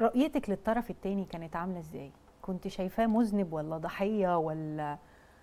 رؤيتك للطرف الثاني كانت عامله ازاي كنت شايفاه مذنب ولا ضحيه ولا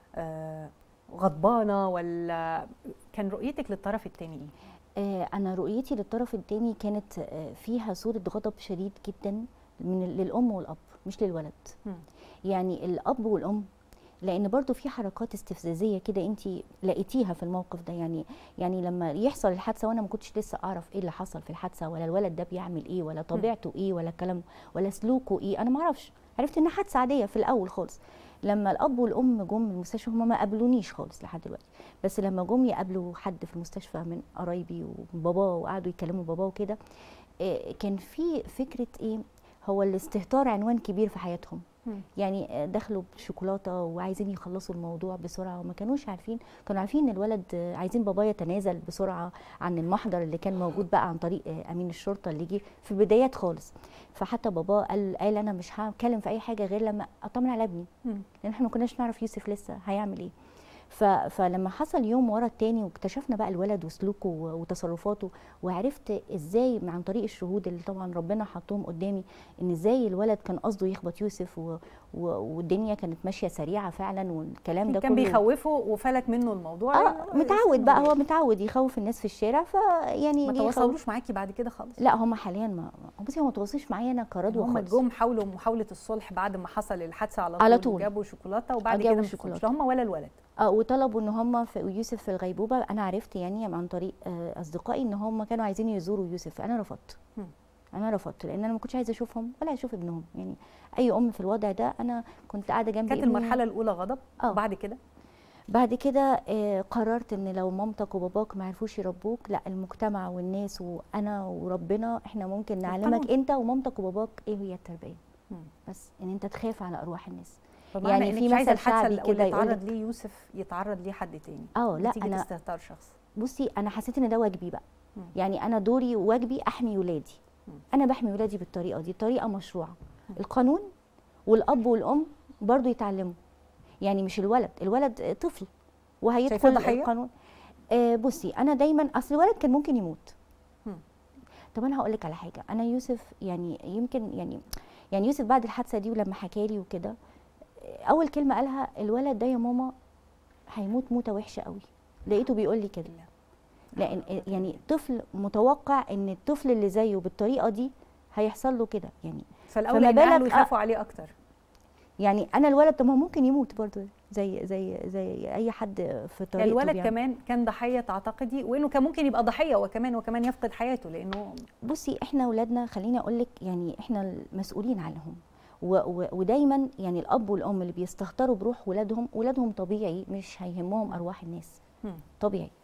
آه غضبانه ولا كان رؤيتك للطرف الثاني ايه آه، انا رؤيتي للطرف الثاني كانت آه، فيها صوره غضب شديد جدا من للام والاب مش للولد مم. يعني الاب والام لان برضو في حركات استفزازيه كده انت لقيتيها في الموقف ده يعني يعني لما يحصل الحادثه وانا ما كنتش لسه اعرف ايه اللي حصل في الحادثه ولا الولد ده بيعمل ايه ولا طبيعته ايه ولا الكلام ولا سلوكه ايه انا ما اعرفش عرفت انها حادثه عاديه في الاول خالص لما الاب والام جم المستشفى هم ما قابلونيش خالص لحد دلوقتي بس لما جم يقابلوا حد في المستشفى من قرايبي وباباه وقعدوا يكلموا باباه وكده آه، كان في فكره ايه هو الاستهتار عنوان كبير في حياتهم مم. يعني آه، دخلوا بشوكولاته وعايزين يخلصوا الموضوع بسرعه وما كانوش عارفين كانوا عارفين ان الولد آه، عايزين باباه يتنازل بسرعه عن المحضر اللي كان موجود بقى عن طريق آه، امين الشرطه اللي جه في البدايات خالص فحتى باباه قال قال انا مش هتكلم في اي حاجه غير لما اطمن على ابني مم. لان احنا ما كناش نعرف يوسف لسه هيعمل ايه ف... فلما حصل يوم ورا التاني واكتشفنا بقى الولد وسلوكه و- وتصرفاته وعرفت ازاي عن طريق الشهود اللي طبعا ربنا حطهم قدامي ان ازاي الولد كان قصده يخبط يوسف و... و... والدنيا كانت ماشيه سريعه فعلا والكلام ده كان كله بيخوفه وفلت منه الموضوع اه لأنه متعود بقى لسه هو متعود يخوف الناس في الشارع فيعني ما جه يخوف- تواصلوش معاكي بعد كده خالص لا هم حاليا ما ما- بصي هم ما تواصلوش معايا انا كردوه هم خالص جم حاولوا محاوله الصلح بعد ما حصل الحادثه على طول على طول. جابوا شوكولاته وبعد جابوا كده مش شوكولاتة. لا هم ولا الولد اه وطلبوا ان هم في يوسف في الغيبوبه انا عرفت يعني عن طريق آه، اصدقائي ان هم كانوا عايزين يزوروا يوسف انا رفضت مم. انا رفضت لان انا ما كنتش عايزه اشوفهم ولا اشوف ابنهم يعني اي ام في الوضع ده انا كنت قاعده جنب كانت ابني. المرحله الاولى غضب آه. وبعد كده بعد كده آه، قررت ان لو مامتك وباباك ما عرفوش يربوك لا المجتمع والناس وانا وربنا احنا ممكن نعلمك القانون. انت ومامتك وباباك ايه هي التربيه مم. بس ان انت تخاف على ارواح الناس فمعنى يعني انك في مش عايزه مثل الحادثه شعبي اللي كده اللي يقول يتعرض ليه يوسف يتعرض ليه حد تاني اه لا نتيجه انا استهتار شخص بصي انا حسيت ان ده واجبي بقى مم. يعني انا دوري وواجبي احمي ولادي مم. انا بحمي ولادي بالطريقه دي طريقه مشروعه القانون والاب والام برضو يتعلموا يعني مش الولد الولد طفل وهيدخل شايفاه ضحية؟ القانون آه بصي انا دايما اصل الولد كان ممكن يموت مم. طب انا هقول لك على حاجه انا يوسف يعني يمكن يعني يعني يوسف بعد الحادثه دي ولما حكى لي وكده آه، اول كلمه قالها الولد ده يا ماما هيموت موته وحشه قوي لقيته بيقول لي كده لان يعني طفل متوقع ان الطفل اللي زيه بالطريقه دي هيحصل له كده يعني فالاولى فما ان اهله بالك- يخافوا عليه اكتر يعني انا الولد طب ما هو ممكن يموت برضه زي زي زي اي حد في طريقته يعني الولد يعني. كمان كان ضحيه تعتقدي وانه كان ممكن يبقى ضحيه وكمان وكمان يفقد حياته لانه بصي احنا اولادنا خليني اقول لك يعني احنا المسؤولين عنهم و و ودايما يعني الاب والام اللي بيستهتروا بروح ولادهم ولادهم طبيعي مش هيهمهم ارواح الناس مم. طبيعي